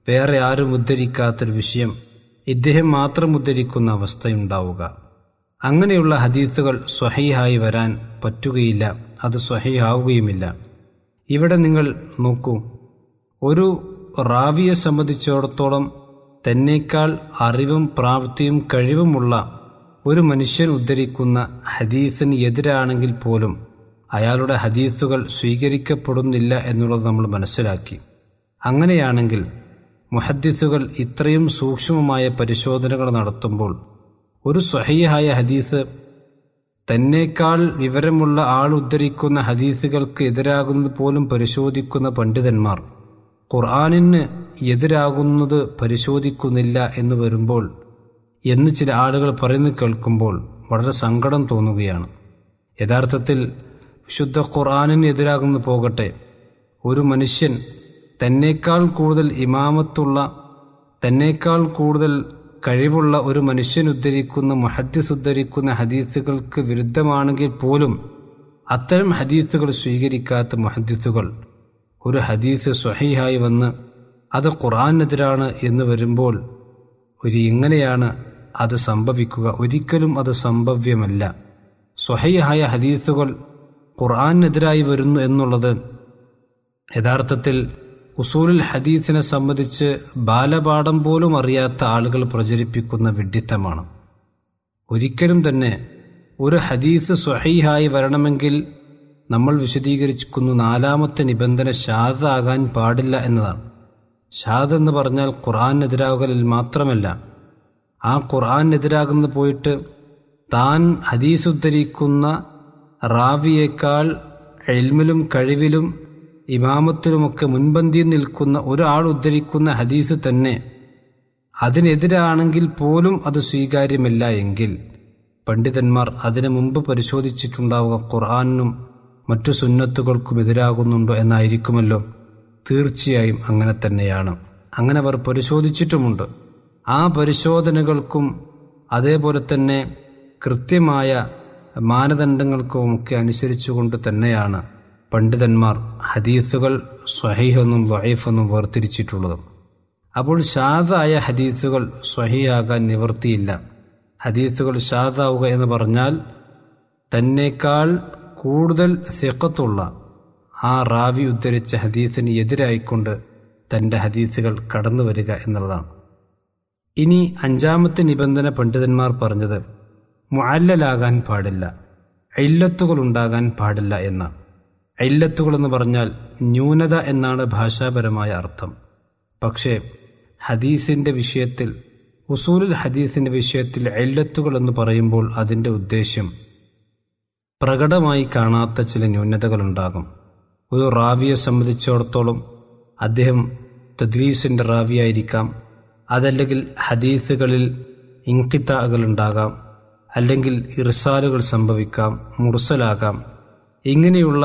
വേറെ ആരും ഉദ്ധരിക്കാത്തൊരു വിഷയം ഇദ്ദേഹം മാത്രം ഉദ്ധരിക്കുന്ന അവസ്ഥയുണ്ടാവുക അങ്ങനെയുള്ള ഹദീസുകൾ സ്വഹീഹായി വരാൻ പറ്റുകയില്ല അത് സ്വഹീഹാവുകയുമില്ല ഇവിടെ നിങ്ങൾ നോക്കൂ ഒരു റാവിയെ സംബന്ധിച്ചിടത്തോളം തന്നേക്കാൾ അറിവും പ്രാപ്തിയും കഴിവുമുള്ള ഒരു മനുഷ്യൻ ഉദ്ധരിക്കുന്ന ഹദീസിന് എതിരാണെങ്കിൽ പോലും അയാളുടെ ഹദീസുകൾ സ്വീകരിക്കപ്പെടുന്നില്ല എന്നുള്ളത് നമ്മൾ മനസ്സിലാക്കി അങ്ങനെയാണെങ്കിൽ മുഹദ്ദിസുകൾ ഇത്രയും സൂക്ഷ്മമായ പരിശോധനകൾ നടത്തുമ്പോൾ ഒരു സ്വഹീഹായ ഹദീസ് തന്നേക്കാൾ വിവരമുള്ള ആൾ ഉദ്ധരിക്കുന്ന ഹദീസുകൾക്ക് എതിരാകുന്നത് പോലും പരിശോധിക്കുന്ന പണ്ഡിതന്മാർ ഖുർആാനിന് എതിരാകുന്നത് പരിശോധിക്കുന്നില്ല എന്ന് വരുമ്പോൾ എന്ന് ചില ആളുകൾ പറയുന്നത് കേൾക്കുമ്പോൾ വളരെ സങ്കടം തോന്നുകയാണ് യഥാർത്ഥത്തിൽ വിശുദ്ധ ഖുർആാനിന് എതിരാകുന്നു പോകട്ടെ ഒരു മനുഷ്യൻ തന്നേക്കാൾ കൂടുതൽ ഇമാമത്തുള്ള തന്നേക്കാൾ കൂടുതൽ കഴിവുള്ള ഒരു മനുഷ്യൻ ഉദ്ധരിക്കുന്ന മുഹദ്ദിസ് ഉദ്ധരിക്കുന്ന ഹദീസുകൾക്ക് വിരുദ്ധമാണെങ്കിൽ പോലും അത്തരം ഹദീസുകൾ സ്വീകരിക്കാത്ത മുഹദ്ദിസുകൾ ഒരു ഹദീസ് സ്വഹീഹായി വന്ന് അത് ഖുർആാനെതിരാണ് എന്ന് വരുമ്പോൾ ഒരു എങ്ങനെയാണ് അത് സംഭവിക്കുക ഒരിക്കലും അത് സംഭവ്യമല്ല സ്വഹീഹായ ഹദീസുകൾ ഖുർആാനെതിരായി വരുന്നു എന്നുള്ളത് യഥാർത്ഥത്തിൽ ഉസൂലുൽ ഹദീസിനെ സംബന്ധിച്ച് ബാലപാഠം പോലും അറിയാത്ത ആളുകൾ പ്രചരിപ്പിക്കുന്ന വിഡ്ഢിത്തമാണ് ഒരിക്കലും തന്നെ ഒരു ഹദീസ് സ്വഹീഹായി വരണമെങ്കിൽ നമ്മൾ വിശദീകരിച്ചിരിക്കുന്നു നാലാമത്തെ നിബന്ധന ഷാദ് ആകാൻ പാടില്ല എന്നതാണ് ഷാദ് എന്ന് പറഞ്ഞാൽ ഖുർആാനെതിരാകലിൽ മാത്രമല്ല ആ ഖുർആാനെതിരാകുന്ന പോയിട്ട് താൻ ഹദീസ് ഉദ്ധരിക്കുന്ന റാവിയേക്കാൾ എൽമിലും കഴിവിലും ഇമാമത്തിലുമൊക്കെ മുൻപന്തിയിൽ നിൽക്കുന്ന ഒരാൾ ഉദ്ധരിക്കുന്ന ഹദീസ് തന്നെ അതിനെതിരാണെങ്കിൽ പോലും അത് സ്വീകാര്യമല്ല എങ്കിൽ പണ്ഡിതന്മാർ അതിനു മുമ്പ് പരിശോധിച്ചിട്ടുണ്ടാവുക ഖുർആാനിനും മറ്റു സുന്നത്തുകൾക്കും എതിരാകുന്നുണ്ടോ എന്നായിരിക്കുമല്ലോ തീർച്ചയായും അങ്ങനെ തന്നെയാണ് അങ്ങനെ അവർ പരിശോധിച്ചിട്ടുമുണ്ട് ആ പരിശോധനകൾക്കും അതേപോലെ തന്നെ കൃത്യമായ മാനദണ്ഡങ്ങൾക്കുമൊക്കെ അനുസരിച്ചുകൊണ്ട് തന്നെയാണ് പണ്ഡിതന്മാർ ഹദീസുകൾ സ്വഹീഹെന്നും വൈഫെന്നും വേർതിരിച്ചിട്ടുള്ളത് അപ്പോൾ ഷാദായ ഹദീസുകൾ സ്വഹിയാകാൻ നിവൃത്തിയില്ല ഹദീസുകൾ ഷാദാവുക എന്ന് പറഞ്ഞാൽ തന്നേക്കാൾ കൂടുതൽ സിഖത്തുള്ള ആ റാവി ഉദ്ധരിച്ച ഹദീസിന് എതിരായിക്കൊണ്ട് തൻ്റെ ഹദീസുകൾ കടന്നു വരിക എന്നുള്ളതാണ് ഇനി അഞ്ചാമത്തെ നിബന്ധന പണ്ഡിതന്മാർ പറഞ്ഞത് മുഅല്ലലാകാൻ പാടില്ല ഐല്ലത്തുകൾ ഉണ്ടാകാൻ പാടില്ല എന്നാണ് ഐല്ലത്തുകൾ എന്ന് പറഞ്ഞാൽ ന്യൂനത എന്നാണ് ഭാഷാപരമായ അർത്ഥം പക്ഷേ ഹദീസിന്റെ വിഷയത്തിൽ ഉസൂലുൽ ഹദീസിന്റെ വിഷയത്തിൽ ഐല്ലത്തുകൾ എന്ന് പറയുമ്പോൾ അതിൻ്റെ ഉദ്ദേശ്യം പ്രകടമായി കാണാത്ത ചില ന്യൂനതകളുണ്ടാകും ഒരു റാവിയെ സംബന്ധിച്ചിടത്തോളം അദ്ദേഹം തദ്ലീസിന്റെ റാവിയായിരിക്കാം അതല്ലെങ്കിൽ ഹദീസുകളിൽ ഇങ്കിത്താകൾ ഉണ്ടാകാം അല്ലെങ്കിൽ ഇർസാലുകൾ സംഭവിക്കാം മുർസലാകാം ഇങ്ങനെയുള്ള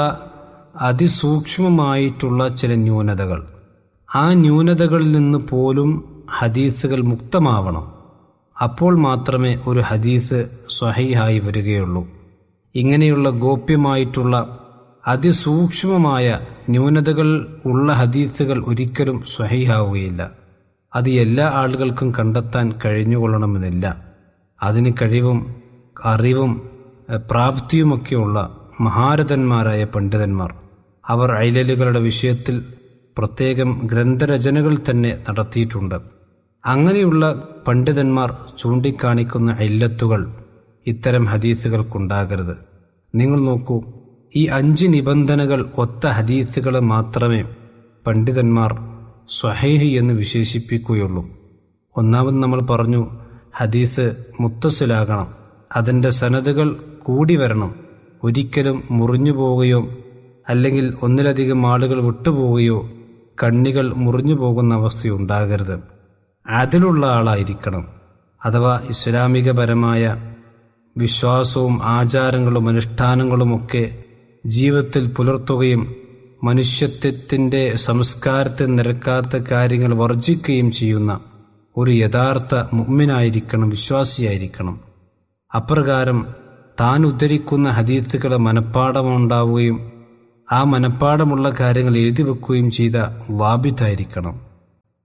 അതിസൂക്ഷ്മമായിട്ടുള്ള ചില ന്യൂനതകൾ ആ ന്യൂനതകളിൽ നിന്ന് പോലും ഹദീസുകൾ മുക്തമാവണം അപ്പോൾ മാത്രമേ ഒരു ഹദീസ് സ്വഹീഹായി വരികയുള്ളൂ ഇങ്ങനെയുള്ള ഗോപ്യമായിട്ടുള്ള അതിസൂക്ഷ്മമായ ന്യൂനതകൾ ഉള്ള ഹദീസുകൾ ഒരിക്കലും സ്വഹീഹാവുകയില്ല അത് എല്ലാ ആളുകൾക്കും കണ്ടെത്താൻ കഴിഞ്ഞുകൊള്ളണമെന്നില്ല അതിന് കഴിവും അറിവും പ്രാപ്തിയുമൊക്കെയുള്ള മഹാരഥന്മാരായ പണ്ഡിതന്മാർ അവർ ഐലലുകളുടെ വിഷയത്തിൽ പ്രത്യേകം ഗ്രന്ഥരചനകൾ തന്നെ നടത്തിയിട്ടുണ്ട് അങ്ങനെയുള്ള പണ്ഡിതന്മാർ ചൂണ്ടിക്കാണിക്കുന്ന ഇല്ലത്തുകൾ ഇത്തരം ഹദീസുകൾക്കുണ്ടാകരുത് നിങ്ങൾ നോക്കൂ ഈ അഞ്ച് നിബന്ധനകൾ ഒത്ത ഹദീസുകളെ മാത്രമേ പണ്ഡിതന്മാർ സ്വഹൈഹി എന്ന് വിശേഷിപ്പിക്കുകയുള്ളൂ ഒന്നാമത് നമ്മൾ പറഞ്ഞു ഹദീസ് മുത്തസിലാകണം അതിൻ്റെ സനതുകൾ കൂടി വരണം ഒരിക്കലും മുറിഞ്ഞു പോവുകയോ അല്ലെങ്കിൽ ഒന്നിലധികം ആളുകൾ വിട്ടുപോവുകയോ കണ്ണികൾ മുറിഞ്ഞു പോകുന്ന അവസ്ഥയുണ്ടാകരുത് അതിലുള്ള ആളായിരിക്കണം അഥവാ ഇസ്ലാമികപരമായ വിശ്വാസവും ആചാരങ്ങളും അനുഷ്ഠാനങ്ങളുമൊക്കെ ജീവിതത്തിൽ പുലർത്തുകയും മനുഷ്യത്വത്തിൻ്റെ സംസ്കാരത്തെ നിരക്കാത്ത കാര്യങ്ങൾ വർജിക്കുകയും ചെയ്യുന്ന ഒരു യഥാർത്ഥ മുമ്മിനായിരിക്കണം വിശ്വാസിയായിരിക്കണം അപ്രകാരം താൻ ഉദ്ധരിക്കുന്ന ഹദീത്തുകളെ മനഃപ്പാടമുണ്ടാവുകയും ആ മനഃപ്പാടമുള്ള കാര്യങ്ങൾ എഴുതി വെക്കുകയും ചെയ്ത വാബിത്തായിരിക്കണം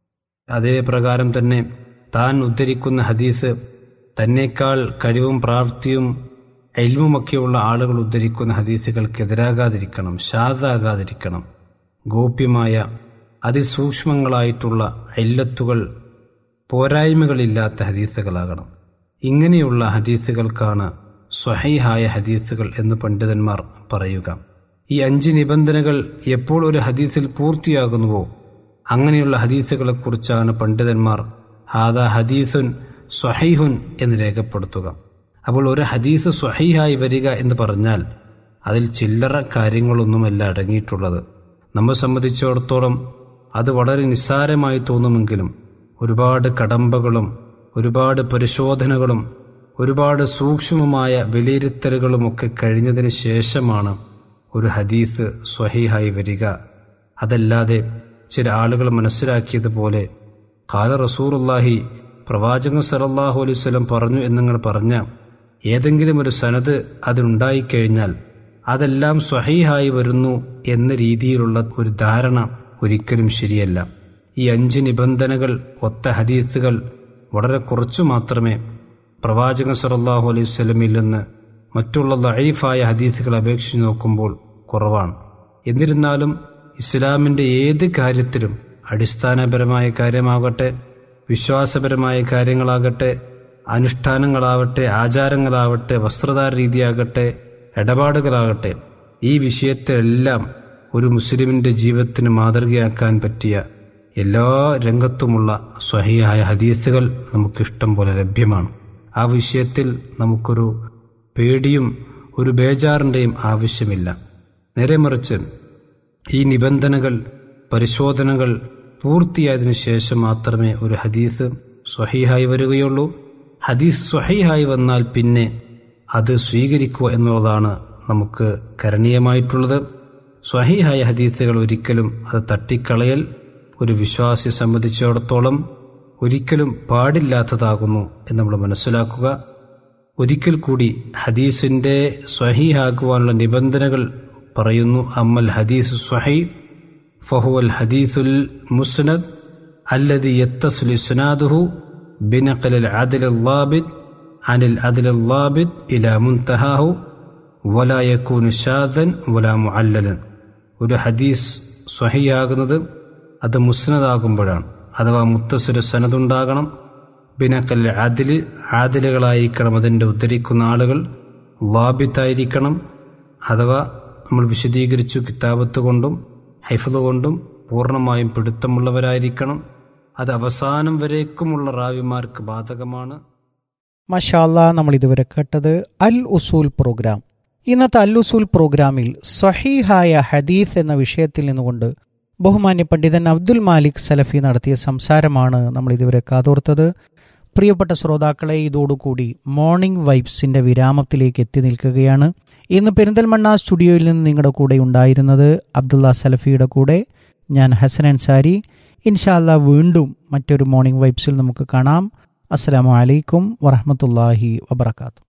അതേ പ്രകാരം തന്നെ താൻ ഉദ്ധരിക്കുന്ന ഹദീസ് തന്നേക്കാൾ കഴിവും പ്രാപ്തിയും എൽമുമൊക്കെയുള്ള ആളുകൾ ഉദ്ധരിക്കുന്ന ഹദീസുകൾക്കെതിരാകാതിരിക്കണം ഷാദാകാതിരിക്കണം ഗോപ്യമായ അതിസൂക്ഷ്മങ്ങളായിട്ടുള്ള എല്ലത്തുകൾ പോരായ്മകളില്ലാത്ത ഹദീസുകളാകണം ഇങ്ങനെയുള്ള ഹദീസുകൾക്കാണ് സ്വഹൈഹായ ഹദീസുകൾ എന്ന് പണ്ഡിതന്മാർ പറയുക ഈ അഞ്ച് നിബന്ധനകൾ എപ്പോൾ ഒരു ഹദീസിൽ പൂർത്തിയാകുന്നുവോ അങ്ങനെയുള്ള ഹദീസുകളെക്കുറിച്ചാണ് പണ്ഡിതന്മാർ ഹാദ ഹദീസുൻ സ്വഹൈഹുൻ എന്ന് രേഖപ്പെടുത്തുക അപ്പോൾ ഒരു ഹദീസ് സ്വഹൈഹായി വരിക എന്ന് പറഞ്ഞാൽ അതിൽ ചില്ലറ കാര്യങ്ങളൊന്നുമല്ല അടങ്ങിയിട്ടുള്ളത് നമ്മെ സംബന്ധിച്ചിടത്തോളം അത് വളരെ നിസ്സാരമായി തോന്നുമെങ്കിലും ഒരുപാട് കടമ്പകളും ഒരുപാട് പരിശോധനകളും ഒരുപാട് സൂക്ഷ്മമായ വിലയിരുത്തലുകളുമൊക്കെ കഴിഞ്ഞതിന് ശേഷമാണ് ഒരു ഹദീസ് സ്വഹീഹായി വരിക അതല്ലാതെ ചില ആളുകൾ മനസ്സിലാക്കിയതുപോലെ കാല റസൂറുല്ലാഹി പ്രവാചകൻ സലല്ലാഹു അലൈവല്ലം പറഞ്ഞു എന്നിങ്ങൾ പറഞ്ഞ ഏതെങ്കിലും ഒരു സനത് അതിനുണ്ടായിക്കഴിഞ്ഞാൽ അതെല്ലാം സ്വഹീഹായി വരുന്നു എന്ന രീതിയിലുള്ള ഒരു ധാരണ ഒരിക്കലും ശരിയല്ല ഈ അഞ്ച് നിബന്ധനകൾ ഒത്ത ഹദീസുകൾ വളരെ കുറച്ചു മാത്രമേ പ്രവാചകൻ സലല്ലാഹു അലൈഹി സ്വലമിൽ നിന്ന് മറ്റുള്ള ലൈഫായ ഹദീസുകൾ അപേക്ഷിച്ച് നോക്കുമ്പോൾ കുറവാണ് എന്നിരുന്നാലും ഇസ്ലാമിൻ്റെ ഏത് കാര്യത്തിലും അടിസ്ഥാനപരമായ കാര്യമാകട്ടെ വിശ്വാസപരമായ കാര്യങ്ങളാകട്ടെ അനുഷ്ഠാനങ്ങളാവട്ടെ ആചാരങ്ങളാവട്ടെ വസ്ത്രധാര രീതിയാകട്ടെ ഇടപാടുകളാകട്ടെ ഈ വിഷയത്തിലെല്ലാം ഒരു മുസ്ലിമിൻ്റെ ജീവിതത്തിന് മാതൃകയാക്കാൻ പറ്റിയ എല്ലാ രംഗത്തുമുള്ള സ്വഹിയായ ഹദീസുകൾ നമുക്കിഷ്ടം പോലെ ലഭ്യമാണ് ആ വിഷയത്തിൽ നമുക്കൊരു പേടിയും ഒരു ബേജാറിൻ്റെയും ആവശ്യമില്ല നേരെ മറിച്ച് ഈ നിബന്ധനകൾ പരിശോധനകൾ പൂർത്തിയായതിനു ശേഷം മാത്രമേ ഒരു ഹദീസ് സ്വഹീഹായി വരികയുള്ളൂ ഹദീസ് സ്വഹീഹായി വന്നാൽ പിന്നെ അത് സ്വീകരിക്കുക എന്നുള്ളതാണ് നമുക്ക് കരണീയമായിട്ടുള്ളത് സ്വഹീഹായ ഹദീസുകൾ ഒരിക്കലും അത് തട്ടിക്കളയൽ ഒരു വിശ്വാസിയെ സംബന്ധിച്ചിടത്തോളം ഒരിക്കലും പാടില്ലാത്തതാകുന്നു എന്ന് നമ്മൾ മനസ്സിലാക്കുക ഒരിക്കൽ കൂടി ഹദീസിന്റെ സ്വഹീഹാക്കുവാനുള്ള നിബന്ധനകൾ പറയുന്നു അമ്മൽ ഹദീസ് സ്വഹൈ ഫഹുവൽ ഹദീസുൽ മുസ്നദ് അല്ലതി യത്തസുലി സുനാദുഹു ബിനഖൽ العدل الضابط عن العدل الضابط إلى منتهاه ولا يكون شاذا ولا معللا ഒരു ഹദീസ് സ്വഹിയാകുന്നത് അത് മുസ്നദാകുമ്പോഴാണ് അഥവാ മുത്തസുര സനതുണ്ടാകണം ബിനക്കൽ ആദില് ആദിലുകളായിരിക്കണം അതിൻ്റെ ഉദ്ധരിക്കുന്ന ആളുകൾ ലാബിത്തായിരിക്കണം അഥവാ നമ്മൾ വിശദീകരിച്ചു കിതാബത്ത് കൊണ്ടും ഹൈഫത് കൊണ്ടും പൂർണ്ണമായും പിടുത്തമുള്ളവരായിരിക്കണം അത് അവസാനം വരേക്കുമുള്ള റാവിമാർക്ക് ബാധകമാണ് മഷാല്ല നമ്മൾ ഇതുവരെ കേട്ടത് അൽ ഉസൂൽ പ്രോഗ്രാം ഇന്നത്തെ അൽ ഉസൂൽ പ്രോഗ്രാമിൽ സഹീഹായ ഹദീസ് എന്ന വിഷയത്തിൽ നിന്നുകൊണ്ട് ബഹുമാന്യ പണ്ഡിതൻ അബ്ദുൽ മാലിക് സലഫി നടത്തിയ സംസാരമാണ് നമ്മൾ ഇതുവരെ കാതോർത്തത് പ്രിയപ്പെട്ട ശ്രോതാക്കളെ ഇതോടുകൂടി മോർണിംഗ് വൈബ്സിന്റെ വിരാമത്തിലേക്ക് എത്തി നിൽക്കുകയാണ് ഇന്ന് പെരിന്തൽമണ്ണ സ്റ്റുഡിയോയിൽ നിന്ന് നിങ്ങളുടെ കൂടെ ഉണ്ടായിരുന്നത് അബ്ദുള്ള സലഫിയുടെ കൂടെ ഞാൻ ഹസൻ അൻസാരി ഇൻഷാല്ല വീണ്ടും മറ്റൊരു മോർണിംഗ് വൈബ്സിൽ നമുക്ക് കാണാം അസ്സലാമു അലൈക്കും വറഹമത്തല്ലാഹി വബർക്കാത്തു